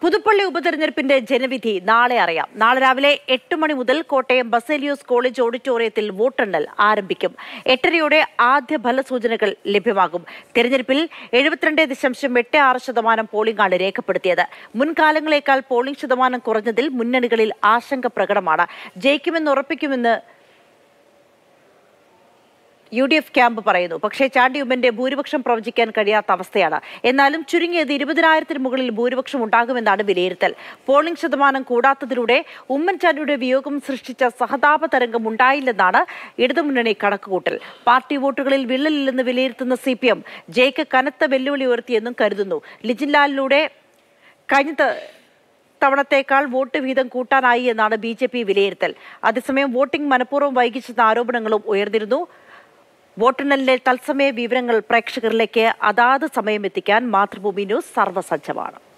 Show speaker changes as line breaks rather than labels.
പുതുപ്പള്ളി ഉപതെരഞ്ഞെടുപ്പിന്റെ ജനവിധി നാളെ അറിയാം നാളെ രാവിലെ എട്ട് മണി മുതൽ കോട്ടയം ബസേലിയോസ് കോളേജ് ഓഡിറ്റോറിയത്തിൽ വോട്ടെണ്ണൽ ആരംഭിക്കും എട്ടരയോടെ ആദ്യ ഫലസൂചനകൾ ലഭ്യമാകും തെരഞ്ഞെടുപ്പിൽ എഴുപത്തിരണ്ട് ദശാംശം എട്ട് ആറ് ശതമാനം പോളിംഗാണ് രേഖപ്പെടുത്തിയത് മുൻകാലങ്ങളേക്കാൾ പോളിംഗ് ശതമാനം കുറഞ്ഞതിൽ മുന്നണികളിൽ ആശങ്ക പ്രകടമാണ് ജയിക്കുമെന്ന് ഉറപ്പിക്കുമെന്ന് യു ഡി എഫ് ക്യാമ്പ് പറയുന്നു പക്ഷേ ചാണ്ടി ഉമ്മന്റെ ഭൂരിപക്ഷം പ്രവചിക്കാൻ കഴിയാത്ത അവസ്ഥയാണ് എന്നാലും ചുരുങ്ങിയത് ഇരുപതിനായിരത്തിന് മുകളിൽ ഭൂരിപക്ഷം ഉണ്ടാകുമെന്നാണ് വിലയിരുത്തൽ പോളിംഗ് ശതമാനം കൂടാത്തതിലൂടെ ഉമ്മൻചാണ്ടിയുടെ വിയോഗം സൃഷ്ടിച്ച സഹതാപ തരംഗം ഉണ്ടായില്ലെന്നാണ് ഇടതുമുന്നണി കണക്കുകൂട്ടൽ പാർട്ടി വോട്ടുകളിൽ വിള്ളലില്ലെന്ന് വിലയിരുത്തുന്ന സി പി എം ജയ്ക്ക് കനത്ത വെല്ലുവിളി ഉയർത്തിയെന്നും കരുതുന്നു ലിജിൻലാലിലൂടെ കഴിഞ്ഞ ത- തവണത്തേക്കാൾ വോട്ട് വീതം കൂട്ടാനായി എന്നാണ് ബി ജെ പി വിലയിരുത്തൽ അതേസമയം വോട്ടിംഗ് മനഃപൂർവ്വം വൈകിച്ചെന്ന ആരോപണങ്ങളും ഉയർന്നിരുന്നു വോട്ടെണ്ണലിലെ തത്സമയ വിവരങ്ങൾ പ്രേക്ഷകരിലേക്ക് അതാത് സമയം എത്തിക്കാൻ മാതൃഭൂമി ന്യൂസ് സർവ്വസജ്ജമാണ്